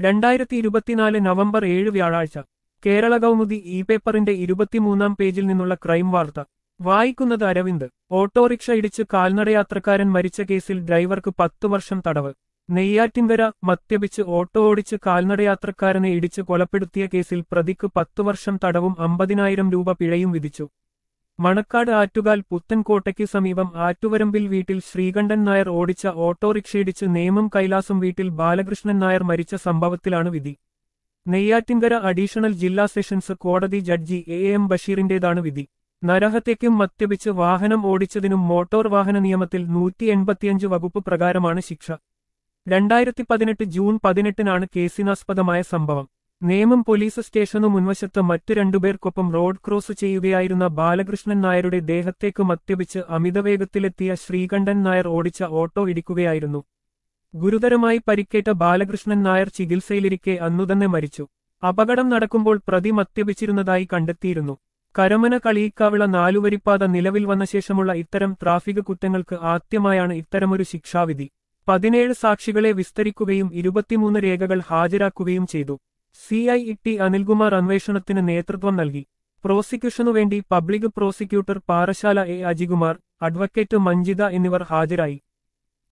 രണ്ടായിരത്തി ഇരുപത്തിനാല് നവംബർ ഏഴ് വ്യാഴാഴ്ച കേരള കൗമുദി ഇ പേപ്പറിന്റെ ഇരുപത്തിമൂന്നാം പേജിൽ നിന്നുള്ള ക്രൈം വാർത്ത വായിക്കുന്നത് അരവിന്ദ് ഓട്ടോറിക്ഷ ഇടിച്ച് കാൽനടയാത്രക്കാരൻ മരിച്ച കേസിൽ ഡ്രൈവർക്ക് പത്തു വർഷം തടവ് നെയ്യാറ്റിൻകര മദ്യപിച്ച് ഓട്ടോ ഓടിച്ച് കാൽനടയാത്രക്കാരനെ ഇടിച്ച് കൊലപ്പെടുത്തിയ കേസിൽ പ്രതിക്ക് പത്തു വർഷം തടവും അമ്പതിനായിരം രൂപ പിഴയും വിധിച്ചു മണക്കാട് ആറ്റുകാൽ പുത്തൻകോട്ടയ്ക്ക് സമീപം ആറ്റുവരമ്പിൽ വീട്ടിൽ ശ്രീകണ്ഠൻ നായർ ഓടിച്ച ഓട്ടോറിക്ഷയിടിച്ച് നേമം കൈലാസം വീട്ടിൽ ബാലകൃഷ്ണൻ നായർ മരിച്ച സംഭവത്തിലാണ് വിധി നെയ്യാറ്റിൻകര അഡീഷണൽ ജില്ലാ സെഷൻസ് കോടതി ജഡ്ജി എ എം ബഷീറിന്റേതാണ് വിധി നരഹത്യയ്ക്കും മദ്യപിച്ച് വാഹനം ഓടിച്ചതിനും മോട്ടോർ വാഹന നിയമത്തിൽ നൂറ്റി എൺപത്തിയഞ്ച് വകുപ്പ് പ്രകാരമാണ് ശിക്ഷ രണ്ടായിരത്തി പതിനെട്ട് ജൂൺ പതിനെട്ടിനാണ് കേസിനാസ്പദമായ സംഭവം നേമം പോലീസ് സ്റ്റേഷനു മുൻവശത്ത് മറ്റു രണ്ടുപേർക്കൊപ്പം റോഡ് ക്രോസ് ചെയ്യുകയായിരുന്ന ബാലകൃഷ്ണൻ നായരുടെ ദേഹത്തേക്ക് മദ്യപിച്ച് അമിതവേഗത്തിലെത്തിയ ശ്രീകണ്ഠൻ നായർ ഓടിച്ച ഓട്ടോ ഇടിക്കുകയായിരുന്നു ഗുരുതരമായി പരിക്കേറ്റ ബാലകൃഷ്ണൻ നായർ ചികിത്സയിലിരിക്കെ അന്നുതന്നെ മരിച്ചു അപകടം നടക്കുമ്പോൾ പ്രതി മദ്യപിച്ചിരുന്നതായി കണ്ടെത്തിയിരുന്നു കരമന കളിയിക്കാവിള നാലുവരിപ്പാത നിലവിൽ വന്ന ശേഷമുള്ള ഇത്തരം ട്രാഫിക് കുറ്റങ്ങൾക്ക് ആദ്യമായാണ് ഇത്തരമൊരു ശിക്ഷാവിധി പതിനേഴ് സാക്ഷികളെ വിസ്തരിക്കുകയും ഇരുപത്തിമൂന്ന് രേഖകൾ ഹാജരാക്കുകയും ചെയ്തു സി ഐ ടി അനിൽകുമാർ അന്വേഷണത്തിന് നേതൃത്വം നൽകി പ്രോസിക്യൂഷനുവേണ്ടി public prosecutor Parassala A Ajikumar advocate Manjitha എന്നിവർ ഹാജരായി